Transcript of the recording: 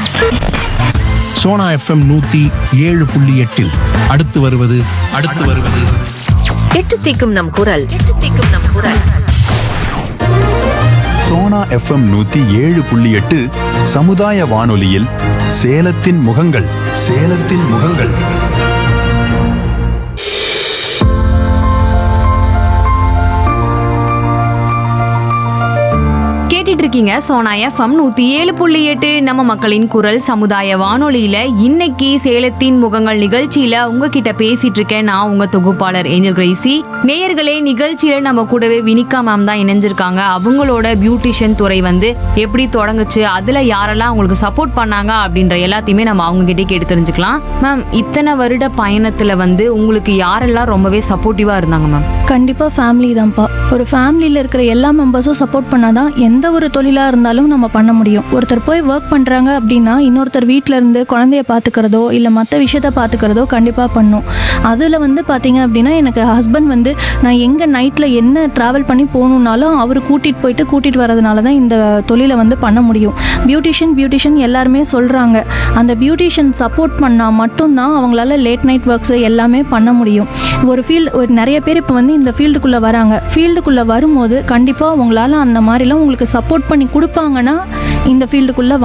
Sona FM நூத்தி ஏழு புள்ளி எட்டில் அடுத்து வருவது அடுத்து வருவது எட்டு தீக்கும் நம் குரல் எட்டு தீக்கும் நம் குரல் சோனா எஃப்எம் நூத்தி ஏழு புள்ளி எட்டு சமுதாய வானொலியில் சேலத்தின் முகங்கள் சேலத்தின் முகங்கள் கேட்டுட்டு இருக்கீங்க சோனா எஃப்எம் நூத்தி ஏழு புள்ளி எட்டு நம்ம மக்களின் குரல் சமுதாய வானொலியில இன்னைக்கு சேலத்தின் முகங்கள் நிகழ்ச்சியில உங்ககிட்ட பேசிட்டு இருக்கேன் நான் உங்க தொகுப்பாளர் ஏஞ்சல் கிரேசி நேயர்களே நிகழ்ச்சியில நம்ம கூடவே வினிகா மேம் தான் இணைஞ்சிருக்காங்க அவங்களோட பியூட்டிஷியன் துறை வந்து எப்படி தொடங்குச்சு அதுல யாரெல்லாம் உங்களுக்கு சப்போர்ட் பண்ணாங்க அப்படின்ற எல்லாத்தையுமே நம்ம அவங்க கிட்டே கேட்டு தெரிஞ்சுக்கலாம் மேம் இத்தனை வருட பயணத்துல வந்து உங்களுக்கு யாரெல்லாம் ரொம்பவே சப்போர்ட்டிவா இருந்தாங்க மேம் கண்டிப்பாக ஃபேமிலி தான்ப்பா ஒரு ஃபேமிலியில் இருக்கிற எல்லா மெம்பர்ஸும் சப்போர்ட் பண்ணாதான் எந்த ஒரு தொழிலாக இருந்தாலும் நம்ம பண்ண முடியும் ஒருத்தர் போய் ஒர்க் பண்ணுறாங்க அப்படின்னா இன்னொருத்தர் வீட்டில் இருந்து குழந்தைய பார்த்துக்கிறதோ இல்லை மற்ற விஷயத்த பார்த்துக்கிறதோ கண்டிப்பாக பண்ணும் அதில் வந்து பார்த்தீங்க அப்படின்னா எனக்கு ஹஸ்பண்ட் வந்து நான் எங்கே நைட்டில் என்ன ட்ராவல் பண்ணி போகணுன்னாலும் அவர் கூட்டிகிட்டு போயிட்டு கூட்டிகிட்டு வரதுனால தான் இந்த தொழிலை வந்து பண்ண முடியும் பியூட்டிஷியன் பியூட்டிஷியன் எல்லாருமே சொல்கிறாங்க அந்த பியூட்டிஷியன் சப்போர்ட் பண்ணால் மட்டும்தான் அவங்களால லேட் நைட் ஒர்க்ஸ் எல்லாமே பண்ண முடியும் ஒரு ஃபீல்டு ஒரு நிறைய பேர் இப்போ வந்து இந்த ஃபீல்டுக்குள்ளே வராங்க ஃபீல்டுக்குள்ளே வரும்போது கண்டிப்பாக உங்களால் அந்த மாதிரிலாம் உங்களுக்கு சப்போர்ட் பண்ணி கொடுப்பாங்கன்னா இந்த ஃபீல்டுக்குள்ளே